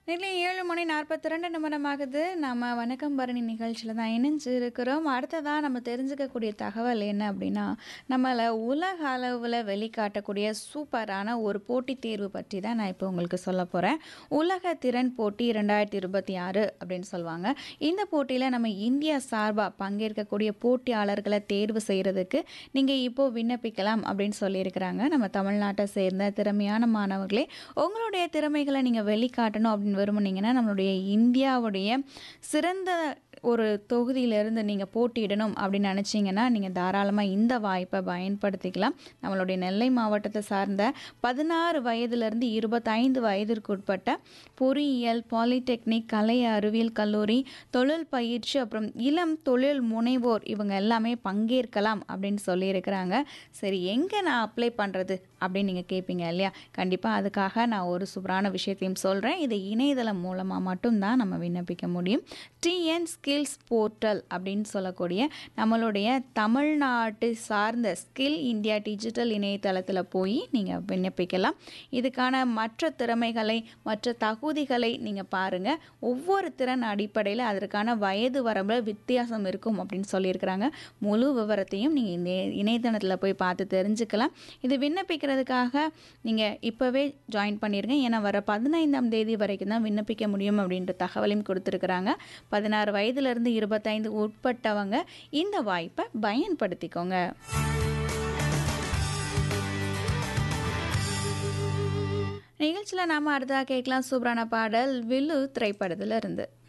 இல்லை ஏழு மணி நாற்பத்தி ரெண்டு நிமிடமாகுது நம்ம வணக்கம் பரணி நிகழ்ச்சியில் தான் இணைஞ்சு இருக்கிறோம் அடுத்ததாக நம்ம தெரிஞ்சுக்கக்கூடிய தகவல் என்ன அப்படின்னா நம்மளை உலக அளவில் வெளிக்காட்டக்கூடிய சூப்பரான ஒரு போட்டித் தேர்வு பற்றி தான் நான் இப்போ உங்களுக்கு சொல்ல போகிறேன் உலக திறன் போட்டி ரெண்டாயிரத்தி இருபத்தி ஆறு அப்படின்னு சொல்லுவாங்க இந்த போட்டியில் நம்ம இந்தியா சார்பாக பங்கேற்கக்கூடிய போட்டியாளர்களை தேர்வு செய்கிறதுக்கு நீங்கள் இப்போது விண்ணப்பிக்கலாம் அப்படின்னு சொல்லியிருக்கிறாங்க நம்ம தமிழ்நாட்டை சேர்ந்த திறமையான மாணவர்களே உங்களுடைய திறமைகளை நீங்கள் வெளிக்காட்டணும் அப்படின்னு விரும்புனீங்கன்னா நம்மளுடைய இந்தியாவுடைய சிறந்த ஒரு தொகுதியிலிருந்து நீங்கள் போட்டியிடணும் அப்படின்னு நினச்சிங்கன்னா நீங்கள் தாராளமாக இந்த வாய்ப்பை பயன்படுத்திக்கலாம் நம்மளுடைய நெல்லை மாவட்டத்தை சார்ந்த பதினாறு வயதிலிருந்து இருபத்தைந்து வயதிற்குட்பட்ட பொறியியல் பாலிடெக்னிக் கலை அறிவியல் கல்லூரி தொழில் பயிற்சி அப்புறம் இளம் தொழில் முனைவோர் இவங்க எல்லாமே பங்கேற்கலாம் அப்படின்னு சொல்லியிருக்கிறாங்க சரி எங்கே நான் அப்ளை பண்ணுறது அப்படின்னு நீங்கள் கேட்பீங்க இல்லையா கண்டிப்பாக அதுக்காக நான் ஒரு சூப்பரான விஷயத்தையும் சொல்கிறேன் இதை இணையதளம் மூலமாக மட்டும்தான் நம்ம விண்ணப்பிக்க முடியும் டிஎன் ஸ்கில்ஸ் போர்ட்டல் அப்படின்னு சொல்லக்கூடிய நம்மளுடைய தமிழ்நாட்டு சார்ந்த ஸ்கில் இந்தியா டிஜிட்டல் இணையதளத்தில் போய் நீங்கள் விண்ணப்பிக்கலாம் இதுக்கான மற்ற திறமைகளை மற்ற தகுதிகளை நீங்கள் பாருங்கள் ஒவ்வொரு திறன் அடிப்படையில் அதற்கான வயது வரம்பில் வித்தியாசம் இருக்கும் அப்படின்னு சொல்லியிருக்கிறாங்க முழு விவரத்தையும் நீங்கள் இந்த இணையதளத்தில் போய் பார்த்து தெரிஞ்சுக்கலாம் இது விண்ணப்பிக்கிறதுக்காக நீங்கள் இப்போவே ஜாயின் பண்ணிடுங்க ஏன்னா வர பதினைந்தாம் தேதி வரைக்கும் தான் விண்ணப்பிக்க முடியும் அப்படின்ற தகவலையும் கொடுத்துருக்குறாங்க பதினாறு வயதுலேருந்து இருபத்தைந்து உட்பட்டவங்க இந்த வாய்ப்பை பயன்படுத்திக்கோங்க நிகழ்ச்சியில் நாம் அடுத்ததாக கேட்கலாம் சூப்பரான பாடல் வில்லு திரைப்படத்தில் இருந்து